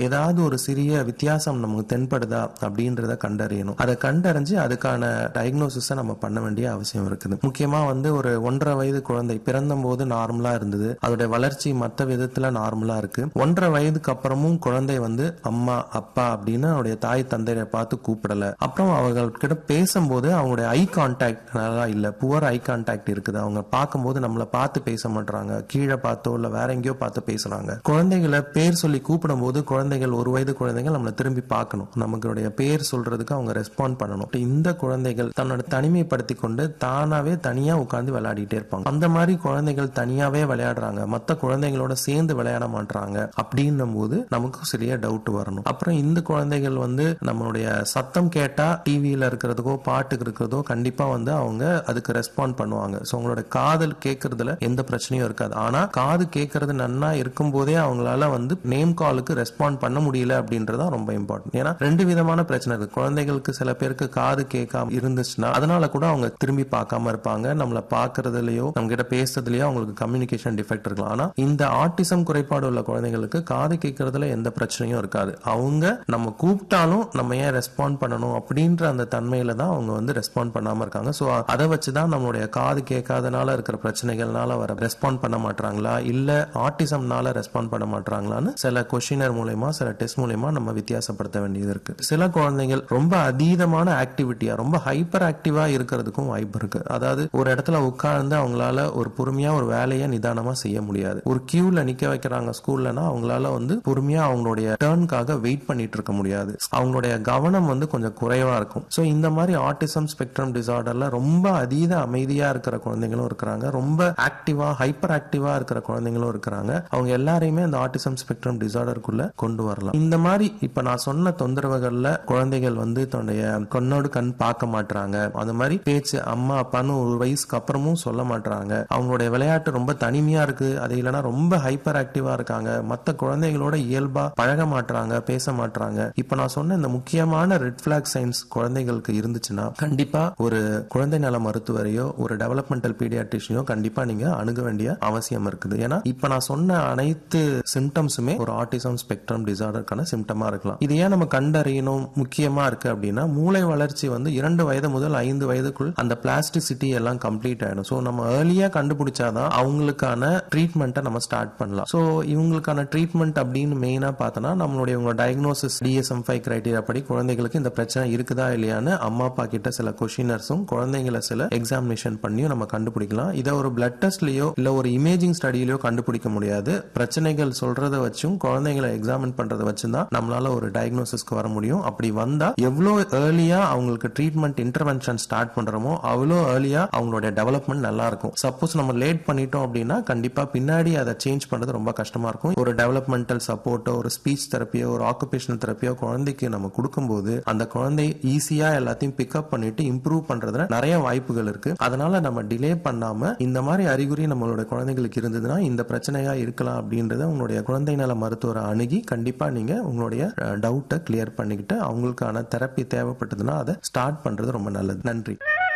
ஏதாவது ஒரு சிறிய வித்தியாசம் நமக்கு தென்படுதா அப்படின்றத கண்டறியணும் அதை கண்டறிஞ்சு அதுக்கான டயக்னோசிஸை நம்ம பண்ண வேண்டிய அவசியம் இருக்குது முக்கியமா வந்து ஒரு ஒன்றரை வயது குழந்தை பிறந்த போது நார்மலா இருந்தது அதோட வளர்ச்சி மற்ற விதத்துல நார்மலா இருக்கு ஒன்றரை வயதுக்கு அப்புறமும் குழந்தை வந்து அம்மா அப்பா அப்படின்னு அவருடைய தாய் தந்தையை பார்த்து கூப்பிடல அப்புறம் அவங்கக்கிட்ட பேசும்போது அவங்களுடைய ஐ கான்டாக்ட் நல்லா இல்ல புவர் ஐ கான்டாக்ட் இருக்குது அவங்க பார்க்கும்போது நம்மள பார்த்து பேச மாட்டாங்க கீழே பார்த்தோ இல்ல வேற எங்கேயோ பார்த்து பேசுறாங்க குழந்தைகளை பேர் சொல்லி கூப்பிடும் போது குழந்தைகள் ஒரு வயது குழந்தைகள் நம்மளை திரும்பி பார்க்கணும் நமக்குடைய பேர் சொல்றதுக்கு அவங்க ரெஸ்பாண்ட் பண்ணணும் இந்த குழந்தைகள் தன்னோட தனிமைப்படுத்தி கொண்டு தானாவே தனியா உட்கார்ந்து விளையாடிட்டே இருப்பாங்க அந்த மாதிரி குழந்தைகள் தனியாவே விளையாடுறாங்க மத்த குழந்தைகளோட சேர்ந்து விளையாட மாட்டாங்க அப்படின்னும் போது நமக்கு சரியா டவுட் வரணும் அப்புறம் இந்த குழந்தைகள் வந்து நம்மளுடைய சத்தம் கேட்டா டிவியில இருக்கிறதுக்கோ பாட்டுக்கு இருக்கிறதோ கண்டிப்பா வந்து அவங்க அதுக்கு ரெஸ்பாண்ட் பண்ணுவாங்க ஸோ அவங்களோட காதல் கேட்கறதுல எந்த பிரச்சனையும் இருக்காது ஆனா காது கேட்கறது நன்னா இருக்கும் போதே அவங்களால வந்து நேம் காலுக்கு ரெஸ்பாண்ட் பண்ண முடியல அப்படின்றதா ரொம்ப இம்பார்ட்டன்ட் ஏன்னா ரெண்டு விதமான பிரச்சனை இருக்கு குழந்தைகளுக்கு சில பேருக்கு காது கேட்காம இருந்துச்சுன்னா அதனால கூட அவங்க திரும்பி பார்க்காம இருப்பாங்க நம்மள பாக்குறதுலயோ நம்ம கிட்ட பேசுறதுலயோ அவங்களுக்கு கம்யூனிகேஷன் டிஃபெக்ட் இருக்கலாம் ஆனா இந்த ஆட்டிசம் குறைபாடு உள்ள குழந்தைகளுக்கு காது கேட்கறதுல எந்த பிரச்சனையும் இருக்காது அவங்க நம்ம கூப்பிட்டாலும் நம்ம ஏன் ரெஸ்பாண்ட் பண்ணணும் அப்படின்ற அந்த தன்மையில தான் அவங்க வந்து ரெஸ்பாண்ட் பண்ணாம இருக்காங்க ஸோ அதை வச்சுதான் நம்மளுடைய காது கேட்காதனால இருக்கிற பிரச்சனைகள்னால வர ரெஸ்பாண்ட் பண்ண மாட்டாங்களா இல்ல ஆட்டிசம்னால ரெஸ்பாண்ட் பண்ண மாட்டாங்களான்னு சில கொஷினர் மூலயமா சில டெஸ்ட் மூலயமா நம்ம வித்தியாசப்படுத்த வேண்டியது இருக்கு சில குழந்தைகள் ரொம்ப அதீதமான ஆக்டிவிட்டியா ரொம்ப ஹைப்பர் ஆக்டிவா இருக்கிறதுக்கும் வாய்ப்பு இருக்கு அதாவது ஒரு இடத்துல உட்கார்ந்து அவங்களால ஒரு பொறுமையா ஒரு வேலையை நிதானமா செய்ய முடியாது ஒரு கியூல நிக்க வைக்கிறாங்க ஸ்கூல்லனா அவங்களால வந்து பொறுமையா அவங்களுடைய டேர்னுக்காக வெயிட் பண்ணிட்டு இருக்க முடியாது அவங்களுடைய கவனம் வந்து கொஞ்சம் குறைவா இருக்கும் ஸோ இந்த மாதிரி ஆட்டிசம் ஸ்பெக்ட்ரம் டிசார்டர்ல ரொம்ப அதீத அமைதியா இருக்கிற குழந்தைங்களும் இருக்கிறாங்க ரொம்ப ஆக்டிவா ஹைப்பர் ஆக்டிவா இருக்கிற குழந்தைங்களும் இருக்கிறாங்க அவங்க எல்லாரையுமே அந்த ஆட்டிசம் ஸ்பெக்ட்ரம் டிசார்டருக்குள்ள கொண்டு வரலாம் இந்த மாதிரி இப்ப நான் சொன்ன தொந்தரவுகள்ல குழந்தைகள் வந்து தன்னுடைய கண்ணோடு கண் பார்க்க மாட்டாங்க அந்த மாதிரி பேச்சு அம்மா அப்பான்னு ஒரு வயசுக்கு அப்புறமும் சொல்ல மாட்டாங்க அவங்களுடைய விளையாட்டு ரொம்ப தனிமையா இருக்கு அது இல்லைன்னா ரொம்ப ஹைப்பர் ஆக்டிவா இருக்காங்க மத்த குழந்தைகளோட இயல்பா பழக மாட்டாங்க பேச மாட்டாங்க இப்ப நான் சொன்ன இந்த முக்கியமான ரெட் பிளாக் சைன்ஸ் குழந்தைகளுக்கு இருந்துச்சுன்னா கண்டிப்பா ஒரு குழந்தை நல மருத்துவரையோ ஒரு டெவலப்மெண்டல் பீடியாட்ரிஷியோ கண்டிப்பா நீங்க அணுக வேண்டிய அவசியம் இருக்குது ஏன்னா இப்ப நான் சொன்ன அனைத்து சிம்டம்ஸுமே ஒரு ஆட்டிசம் ஸ்பெக்ட்ரம் டிசார்டருக்கான சிம்டமா இருக்கலாம் இது ஏன் நம்ம கண்டறியணும் முக்கியமா இருக்கு அப்படின்னா மூளை வளர்ச்சி வந்து இரண்டு வயது முதல் ஐந்து வயதுக்குள் அந்த பிளாஸ்டிசிட்டி எல்லாம் கம்ப்ளீட் ஆயிடும் ஸோ நம்ம ஏர்லியா கண்டுபிடிச்சாதான் அவங்களுக்கான ட்ரீட்மெண்ட்டை நம்ம ஸ்டார்ட் பண்ணலாம் ஸோ இவங்களுக்கான ட்ரீட்மெண்ட் அப்படின்னு மெயினா பார்த்தோன்னா நம்மளுடைய உங்க டயக்னோசிஸ் டிஎஸ்எம் ஃபைவ் கிரைட்டீரியா படி குழந்தைகளுக்கு இந்த பிரச்சனை இருக்குதா இல்லையான்னு அம்மா அப்பா கிட்ட சில கொஷினர்ஸும் குழந்தைங்களை சில எக்ஸாமினேஷன் பண்ணியும் நம்ம கண்டுபிடிக்கலாம் இதை ஒரு பிளட் டெஸ்ட்லயோ இல்ல ஒரு இமேஜிங் ஸ்டடியிலயோ கண்டுபிடிக்க முடியாது பிரச்சனைகள் சொல்றத வச்சும் குழந்தைங்களை எக்ஸாமின் பண்றதை வச்சும் தான் நம்மளால ஒரு டயக்னோசிஸ்க்கு வர முடியும் அப்படி வந்தா எவ்வளோ ஏர்லியா அவங்களுக்கு ட்ரீட்மெண்ட் இன்டர்வென்ஷன் ஸ்டார்ட் பண்றோமோ அவ்வளோ ஏர்லியா அவங்களுடைய டெவலப்மெண்ட் நல்லா இருக்கும் சப்போஸ் நம்ம லேட் பண்ணிட்டோம் அப்படின்னா கண்டிப்பா பின்னாடி அதை சேஞ்ச் பண்றது ரொம்ப கஷ்டமா இருக்கும் ஒரு டெவலப்மெண்டல் சப்போர்ட்டோ ஒரு ஸ்பீச் தெரப்பியோ ஒரு ஆக்குபேஷனல் தெரப்பியோ குழந்தைக்கு நம்ம கொடுக்கும்போது அந்த குழந்தை ஈஸியா எல்லாத்தையும் பிக்கப் பண்ணிட்டு இம்ப்ரூவ் பண்றதுல நிறைய வாய்ப்புகள் இருக்கு அதனால நம்ம டிலே பண்ணாம இந்த மாதிரி அறிகுறி நம்மளோட குழந்தைகளுக்கு இருந்ததுன்னா இந்த பிரச்சனையா இருக்கலாம் அப்படின்றத உங்களுடைய குழந்தை நல மருத்துவரை அணுகி கண்டிப்பா நீங்க உங்களுடைய டவுட்டை கிளியர் பண்ணிக்கிட்டு அவங்களுக்கான தெரப்பி தேவைப்பட்டதுன்னா அதை ஸ்டார்ட் பண்றது ரொம்ப நல்லது நன்றி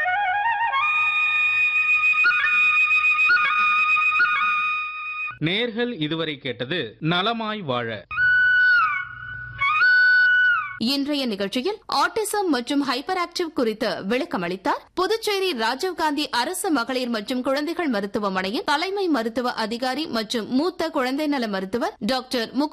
நேர்கள் இதுவரை கேட்டது நலமாய் வாழ இன்றைய நிகழ்ச்சியில் ஆட்டிசம் மற்றும் ஹைப்பர் ஆக்டிவ் குறித்து விளக்கம் அளித்தார் புதுச்சேரி ராஜீவ்காந்தி அரசு மகளிர் மற்றும் குழந்தைகள் மருத்துவமனையின் தலைமை மருத்துவ அதிகாரி மற்றும் மூத்த குழந்தை நல மருத்துவர் டாக்டர் முகு